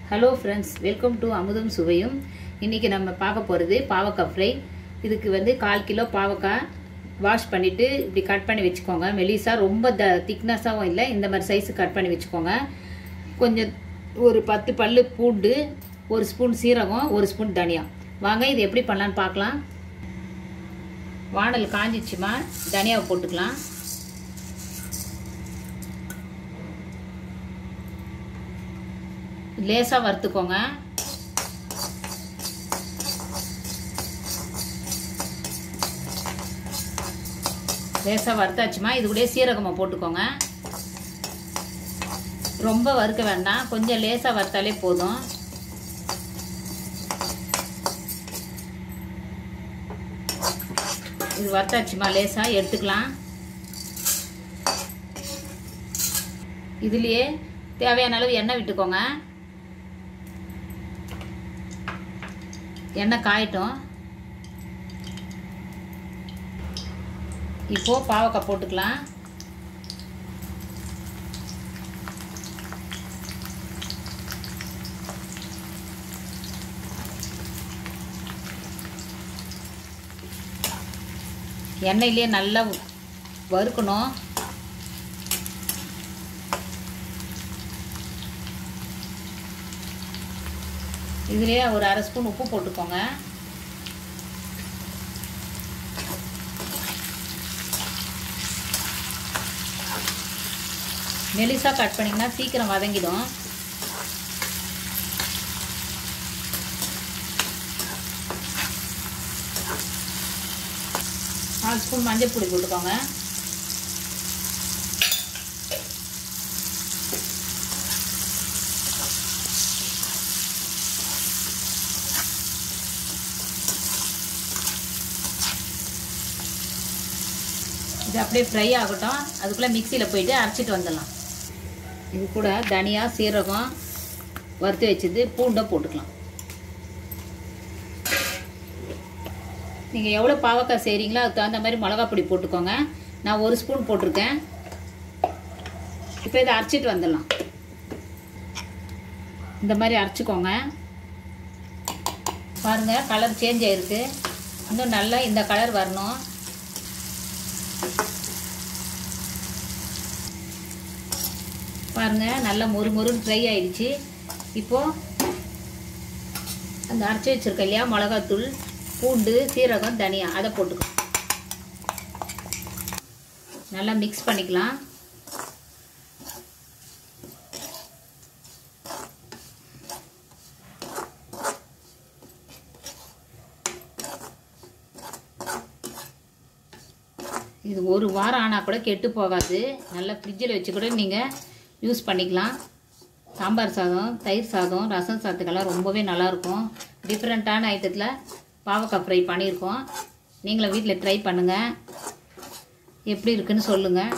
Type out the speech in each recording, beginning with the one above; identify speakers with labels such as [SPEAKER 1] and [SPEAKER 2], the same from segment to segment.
[SPEAKER 1] hello friends welcome to அமுதம் சுவையும் இன்றைக்கி நம்ம பார்க்க போகிறது பாவக்காய் ஃப்ரை இதுக்கு வந்து கால் கிலோ பாவக்காய் வாஷ் பண்ணிவிட்டு இப்படி கட் பண்ணி வச்சுக்கோங்க மெலிசா ரொம்ப த திக்னஸாகவும் இல்லை இந்த மாதிரி சைஸு கட் பண்ணி வச்சுக்கோங்க கொஞ்சம் ஒரு பத்து பல்லு பூண்டு ஒரு ஸ்பூன் சீரகம் ஒரு ஸ்பூன் தனியா வாங்க இது எப்படி பண்ணலான்னு பார்க்கலாம் வானல் காஞ்சிச்சுமா தனியாவை போட்டுக்கலாம் லேசாக வறுத்துக்கோங்க லேசாக வறுத்தாச்சுமா இது கூட சீரகமாக போட்டுக்கோங்க ரொம்ப வறுக்க வேண்டாம் கொஞ்சம் லேசாக வறுத்தாலே போதும் இது வறுத்தாச்சுமா லேசாக எடுத்துக்கலாம் இதுலேயே தேவையான அளவு எண்ணெய் விட்டுக்கோங்க எண்ணெய் காயட்டும் இப்போ பாவக்காய் போட்டுக்கலாம் எண்ணெயிலே நல்லா வறுக்கணும் இதுலேயே ஒரு அரை ஸ்பூன் உப்பு போட்டுக்கோங்க மெலிசாக கட் பண்ணிங்கன்னா சீக்கிரம் வதங்கிடும் நாலு ஸ்பூன் மஞ்சள் பொடி போட்டுக்கோங்க இது அப்படியே ஃப்ரை ஆகட்டும் அதுக்குள்ளே மிக்சியில் போயிட்டு அரைச்சிட்டு வந்துடலாம் இது கூட தனியா சீரகம் வறுத்து வச்சது பூண்டை போட்டுக்கலாம் நீங்கள் எவ்வளோ பாவக்காய் செய்கிறீங்களோ அதுக்கு தகுந்த மாதிரி மிளகா பொடி போட்டுக்கோங்க நான் ஒரு ஸ்பூன் போட்டிருக்கேன் இப்போ இதை அரைச்சிட்டு வந்துடலாம் இந்த மாதிரி அரைச்சிக்கோங்க பாருங்கள் கலர் சேஞ்ச் ஆகிருக்கு இன்னும் நல்லா இந்த கலர் வரணும் பாருங்கள் நல்லா மொறு மொறுன்னு ஃப்ரை ஆயிடுச்சு இப்போது அந்த அரைச்சி வச்சுருக்க இல்லையா மிளகாத்தூள் பூண்டு சீரகம் தனியா அதை போட்டுக்கலாம் நல்லா மிக்ஸ் பண்ணிக்கலாம் இது ஒரு வாரம் ஆனால் கூட கெட்டு போகாது நல்லா ஃப்ரிட்ஜில் வச்சு கூட நீங்கள் யூஸ் பண்ணிக்கலாம் சாம்பார் சாதம் தயிர் சாதம் ரசம் சாதத்துக்கெல்லாம் ரொம்பவே நல்லாயிருக்கும் டிஃப்ரெண்ட்டான ஐட்டத்தில் பாவக்காய் ஃப்ரை பண்ணியிருக்கோம் நீங்களும் வீட்டில் ட்ரை பண்ணுங்கள் எப்படி இருக்குன்னு சொல்லுங்கள்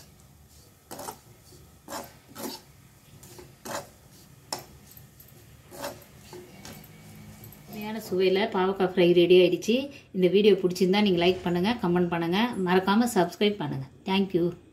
[SPEAKER 1] சுவையான சுவையில் பாவக்காய் ஃப்ரை ரெடி ஆயிடுச்சு இந்த வீடியோ பிடிச்சிருந்தா நீங்கள் லைக் பண்ணுங்கள் கமெண்ட் பண்ணுங்கள் மறக்காமல் சப்ஸ்கிரைப் பண்ணுங்கள் தேங்க்யூ